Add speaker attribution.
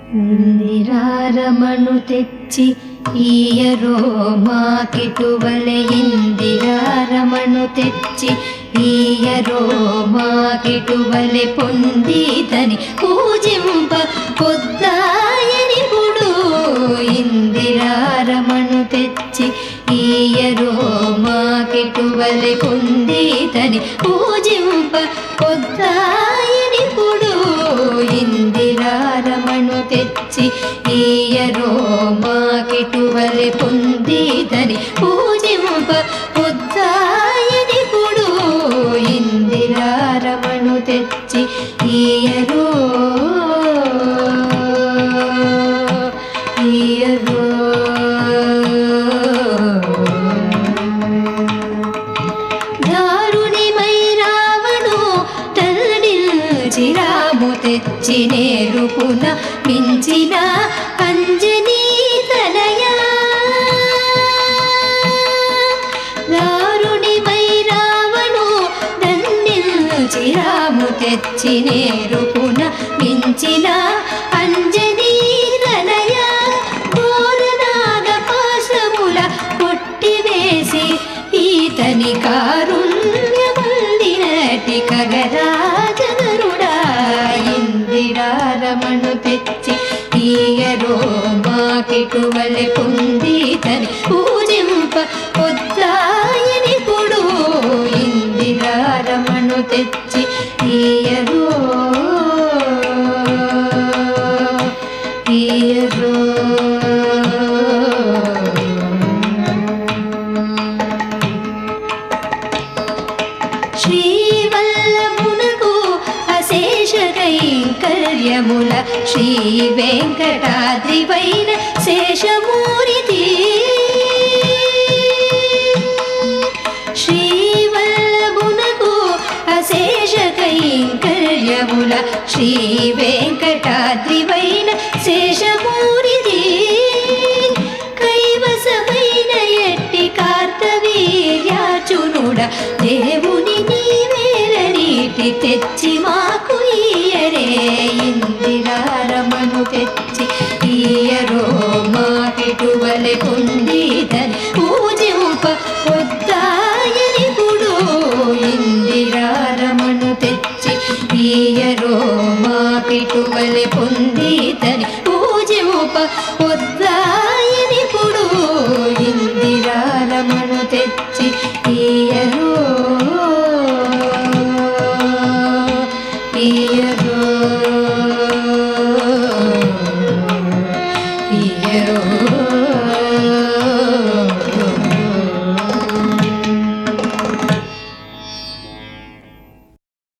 Speaker 1: ఇందిరారమణు తెచ్చి ఈయరో మాకిటువలె ఇందిరారమణు తెచ్చి ఈయరో మాకిటువలె పొందితని పూజింప పొద్దాయని పుడు ఇందిరారమణు తెచ్చి ఈయరో మాకిటువలె పొందితని పూజింప పొద్దాయని పుడు ఇందిరారమణు తెచ్చి ఈయరో మాకిటువలె పొందితని పూజింప పొద్దాయని పుడు ఇందిరారమణు తెచ్చి ఈయరో ఈయరో దారుణిమై రావణు తల్లిల్చి రాము తెచ్చి నేరుపున మించిన అంజనీ తనయా దారుణిమై రావణు దండిల్చి రాము తెచ్చి నేరుపున మించిన అంజనీ తనయ ఘోరనాగ పాశముల కొట్టివేసి ఈతని కారుణ్యముందినటి కగరాజనరుడా ఇందిరారమణు తెచ్చి ఈయరో మాకిటువలె పొందితని పూజింప పొద్దాయని పుడు ఇందిరారమణు తెచ్చి ఈయరో ఈయరో శ్రీవల్లభునకు అశేష కైంకర్యముల శ్రీ వెంకటాద్రివైన శేషమూరితి శ్రీవల్లభునకు అశేష కైంకర్యముల శ్రీ వెంకటాద్రివైన శేషమూరితి కైవసమైన ఎట్టి కార్తవీర్యాచునుడ దేవుని నీవేల నీటి తెచ్చి మాకు ఈయరే ఇందిరారమణు తెచ్చి ఈయరో మాకిటువలె పొందిదని పూజింప పొద్దాయని పుడు ఇందిరారమణు తెచ్చి ఈయరో మాకిటువలె పొందిదని పూజింప పొద్దాయని పుడు ఇందిరారమణు తెచ్చి ఈయరో ఈయరో